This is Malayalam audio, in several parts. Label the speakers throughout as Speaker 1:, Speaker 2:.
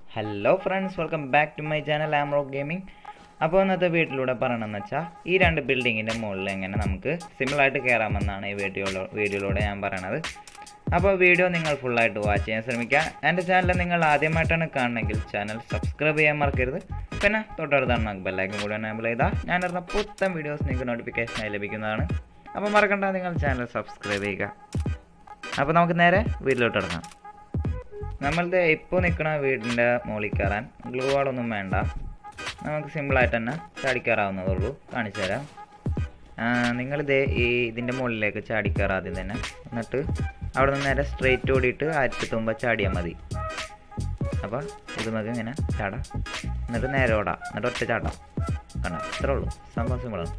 Speaker 1: hello friends welcome back to my channel ആംറോ ഗെയിമിംഗ് അപ്പോൾ ഇന്നത്തെ വീട്ടിലൂടെ പറയണമെന്ന് വെച്ചാൽ ഈ രണ്ട് ബിൽഡിങ്ങിൻ്റെ മുകളിൽ എങ്ങനെ നമുക്ക് സിമ്പിളായിട്ട് കയറാമെന്നാണ് ഈ വീഡിയോ വീഡിയോയിലൂടെ ഞാൻ പറയണത് അപ്പോൾ വീഡിയോ നിങ്ങൾ ഫുള്ളായിട്ട് വാച്ച് ചെയ്യാൻ ശ്രമിക്കുക എൻ്റെ ചാനൽ നിങ്ങൾ ആദ്യമായിട്ടാണ് കാണണമെങ്കിൽ ചാനൽ സബ്സ്ക്രൈബ് ചെയ്യാൻ മറക്കരുത് പിന്നെ തൊട്ടടുത്താണ് ബെല്ലൈക്കും കൂടി എനേബിൾ ചെയ്താൽ ഞാൻ ഇടുന്ന പുത്തൻ വീഡിയോസ് നിങ്ങൾക്ക് നോട്ടിഫിക്കേഷനായി ലഭിക്കുന്നതാണ് അപ്പോൾ മറക്കണ്ട നിങ്ങൾ ചാനൽ സബ്സ്ക്രൈബ് ചെയ്യുക അപ്പോൾ നമുക്ക് നേരെ വീട്ടിലോട്ട് ഇറങ്ങാം നമ്മളുടെ ഇപ്പോൾ നിൽക്കുന്ന വീടിൻ്റെ മുകളിൽ കയറാൻ ഗ്ലൂ വാളൊന്നും വേണ്ട നമുക്ക് സിമ്പിളായിട്ട് തന്നെ ചാടിക്കയറാവുന്നതേ ഉള്ളൂ കാണിച്ചു തരാം നിങ്ങളിത് ഈ ഇതിൻ്റെ മുകളിലേക്ക് ചാടിക്കയറാം ആദ്യം തന്നെ എന്നിട്ട് അവിടെ നിന്ന് നേരെ സ്ട്രെയിറ്റ് ഓടിയിട്ട് ആയിരത്തി തുമ്പ ചാടിയാൽ മതി അപ്പോൾ ഇത് നമുക്ക് ഇങ്ങനെ ചാടാം എന്നിട്ട് നേരെ ഓടാം എന്നിട്ട് ഒറ്റ ചാടാം കണ്ട ഇത്രേ ഉള്ളൂ സംഭവം സിമ്പിളാണ്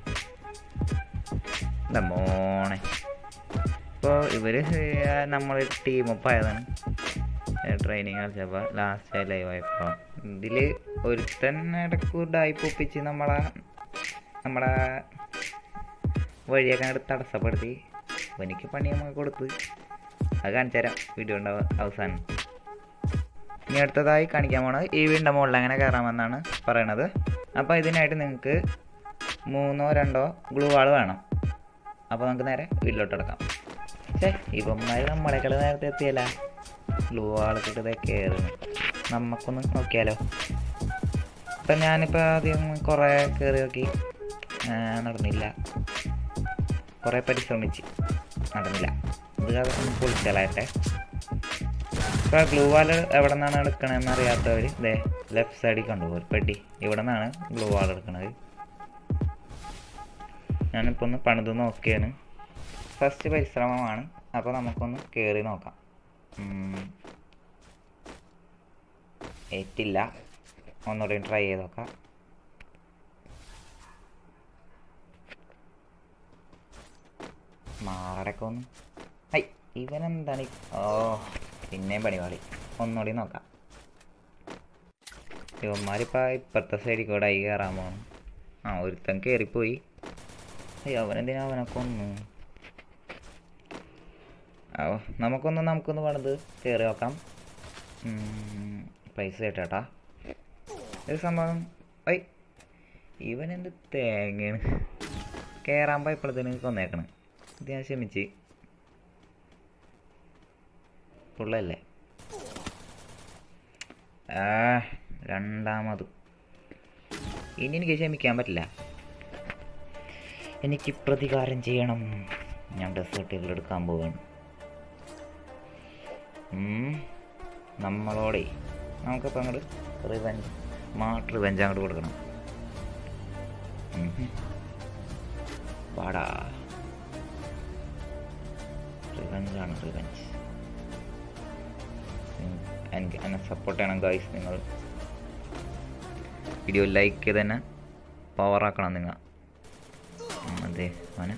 Speaker 1: എന്താ മോണെ ഇപ്പോൾ ഇവർ നമ്മൾ ടീം ഒപ്പായതാണ് ട്രെയിനിങ് കളിച്ചപ്പോൾ ലാസ്റ്റ് ലൈവ് ആയപ്പോൾ ഇതിൽ ഒരുത്തൻ ഇടയ്ക്ക് ഡായിപ്പ് ഒപ്പിച്ച് നമ്മളെ നമ്മളെ വഴിയൊക്കെ അങ്ങോട്ട് തടസ്സപ്പെടുത്തി എനിക്ക് പണി നമുക്ക് കൊടുത്ത് അത് കാണിച്ചു തരാം വീഡിയോ ഉണ്ടാവും അവസാനം ഇനി അടുത്തതായി കാണിക്കാൻ പോണത് ഈ വീടിൻ്റെ മുകളിൽ അങ്ങനെ കയറാമെന്നാണ് പറയണത് അപ്പോൾ ഇതിനായിട്ട് നിങ്ങൾക്ക് മൂന്നോ രണ്ടോ ഗ്ലൂ വാൾ വേണം അപ്പോൾ നമുക്ക് നേരെ വീട്ടിലോട്ട് എടുക്കാം ഛേ ഇവന്മാർ നമ്മളെക്കാൾ നേരത്തെ എത്തിയല്ല ഗ്ലൂ വാളിട്ടിട്ട് കയറുന്നു നമുക്കൊന്ന് നോക്കിയാലോ ഇപ്പം ഞാനിപ്പോൾ ആദ്യം കുറേ കയറി നോക്കി നടന്നില്ല കുറേ പരിശ്രമിച്ച് നടന്നില്ല ഇത് അതൊന്ന് പൊളിച്ചാലായിട്ടെ ഇപ്പോൾ ഗ്ലൂ വാൾ എവിടെ നിന്നാണ് എടുക്കണതെന്ന് അറിയാത്തവർ ഇതേ ലെഫ്റ്റ് സൈഡിൽ കൊണ്ടുപോകും പെട്ടി ഇവിടെ നിന്നാണ് ഗ്ലൂ വാൾ എടുക്കണത് ഞാനിപ്പോൾ ഒന്ന് പണിത് നോക്കിയാണ് ഫസ്റ്റ് പരിശ്രമമാണ് അപ്പോൾ നമുക്കൊന്ന് കയറി നോക്കാം ഏറ്റില്ല ഒന്നുകൂടി ട്രൈ ചെയ്ത് നോക്കാം മാറടക്കം ഒന്ന് ഐ ഇവനെന്താണ് ഓ പിന്നെയും പണിപാളി ഒന്നുകൂടി നോക്കാം ഇവന്മാരിപ്പോൾ ഇപ്പുറത്തെ സൈഡിൽ കൂടെ ആയി കയറാൻ പോകുന്നു ആ ഒരുത്തൻ കയറിപ്പോയി അയ്യോ അവനെന്തിനാ അവനെ കൊന്നു ഓ നമുക്കൊന്ന് നമുക്കൊന്ന് പണിത് കയറി നോക്കാം പൈസ കേട്ടാ ഒരു സംഭവം ഐ ഇവനെന്ത് തേങ്ങയാണ് കയറാൻ പോയപ്പോഴത്തേന് കൊന്നേക്കണം ഇത് ഞാൻ ക്ഷമിച്ച് പുള്ളല്ലേ ആ രണ്ടാമത് ഇനി എനിക്ക് ക്ഷമിക്കാൻ പറ്റില്ല എനിക്ക് പ്രതികാരം ചെയ്യണം ഞാൻ ഡെസേർട്ടുകൾ എടുക്കാൻ പോവാണ് നമ്മളോടെ നമുക്കിപ്പോൾ അങ്ങോട്ട് റിവെഞ്ച് മാട്ട് റിവെഞ്ച് അങ്ങോട്ട് കൊടുക്കണം പാടാ റിവെഞ്ചാണ് റിവെഞ്ച് എനിക്ക് എന്നെ സപ്പോർട്ട് ചെയ്യണം ഗൈസ് നിങ്ങൾ വീഡിയോ ലൈക്ക് ചെയ്ത് തന്നെ പവറാക്കണം നിങ്ങൾ അതെ മോനെ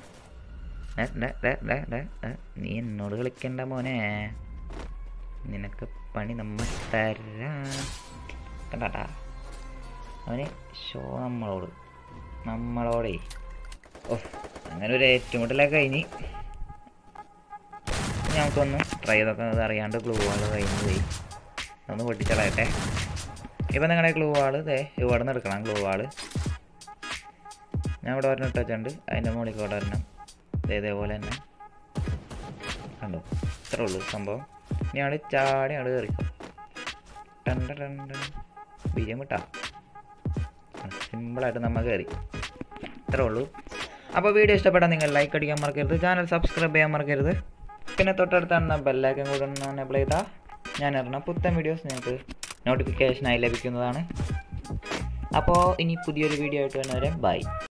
Speaker 1: നീ എന്നോട് കളിക്കണ്ട മോനെ നിനക്ക് പണി നമ്മൾ തരാം കണ്ടാട്ടാ അവന് ഷോ നമ്മളോട് നമ്മളോടേ ഓ അങ്ങനെ ഒരു ഏറ്റുമുട്ടലൊക്കെ കഴിഞ്ഞ് നമുക്കൊന്ന് ട്രൈ ചെയ്തൊക്കെ അത് അറിയാണ്ട് ഗ്ലൂ വാൾ കഴിഞ്ഞ് പോയി ഒന്ന് പൊട്ടിച്ചളയട്ടെ ഇപ്പം നിങ്ങളുടെ ഗ്ലൂ വാൾ ഇതേ ഇവിടെ നിന്ന് എടുക്കണം ഗ്ലൂ വാള് ഞാൻ ഇവിടെ ഒരെണ്ണം ഇട്ട് വെച്ചിട്ടുണ്ട് അതിൻ്റെ മുകളിൽ കൂടെ ഒരെണ്ണം ഇതേപോലെ തന്നെ കണ്ടോ ഇത്രേ ഉള്ളൂ സംഭവം ഇനി അവിടെ ചാടി അവിടെ കയറി ടണ്ട ടണ്ട ബിജം വിട്ടാ സിമ്പിളായിട്ട് നമ്മൾ കയറി ഇത്രേ ഉള്ളൂ അപ്പോൾ വീഡിയോ ഇഷ്ടപ്പെട്ടാൽ നിങ്ങൾ ലൈക്ക് അടിക്കാൻ മറക്കരുത് ചാനൽ സബ്സ്ക്രൈബ് ചെയ്യാൻ മറക്കരുത് പിന്നെ തൊട്ടടുത്താണ് ബെല്ലൈക്കൻ കൂടെ ഒന്ന് എനേബിൾ ചെയ്താൽ ഞാൻ ഇറങ്ങുന്ന പുത്തൻ വീഡിയോസ് നിങ്ങൾക്ക് നോട്ടിഫിക്കേഷനായി ലഭിക്കുന്നതാണ് അപ്പോൾ ഇനി പുതിയൊരു വീഡിയോ ആയിട്ട് വരുന്നവരെ ബൈ